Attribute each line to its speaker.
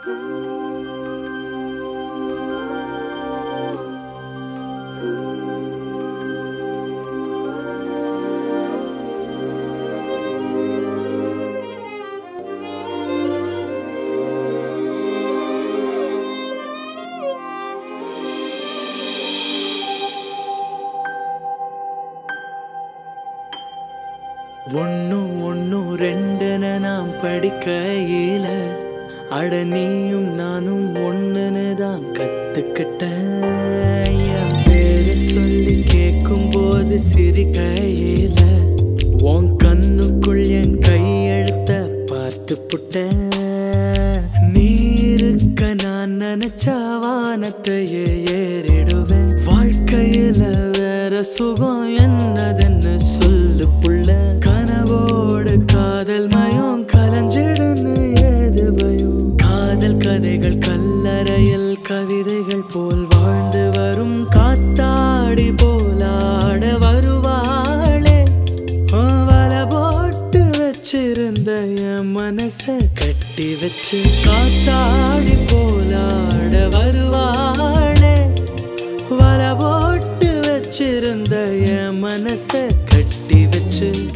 Speaker 1: ஒன்னு ஒன்னு ரெண்டுன்னு நாம் படிக்கையில அட நீயும் நானும் ஒண்ணுன்னு தான் கத்துக்கிட்டேன் என் பேரு சொல்லி கேட்கும் போது சிரிக்கையில உன் கண்ணுக்குள் என் கையெழுத்த பார்த்து புட்டேன் நீ இருக்க நான் நினைச்ச வானத்தையே ஏறிடுவேன் வாழ்க்கையில வேற சுகம் என்னதுன்னு சொல்லு புள்ள கனவோடு காதல் மயம் கலஞ்சிடுன்னு ஏது பயம் காதல் கதைகள் கல்லறையில் கவிதைகள் போல் வாழ்ந்து வரும் காத்தாடி போலாட வருவாளே வல போட்டு வச்சிருந்த என் மனச கட்டி வச்சு காத்தாடி போலாட வருவாளே வல போட்டு வச்சிருந்த என் மனச கட்டி வச்சு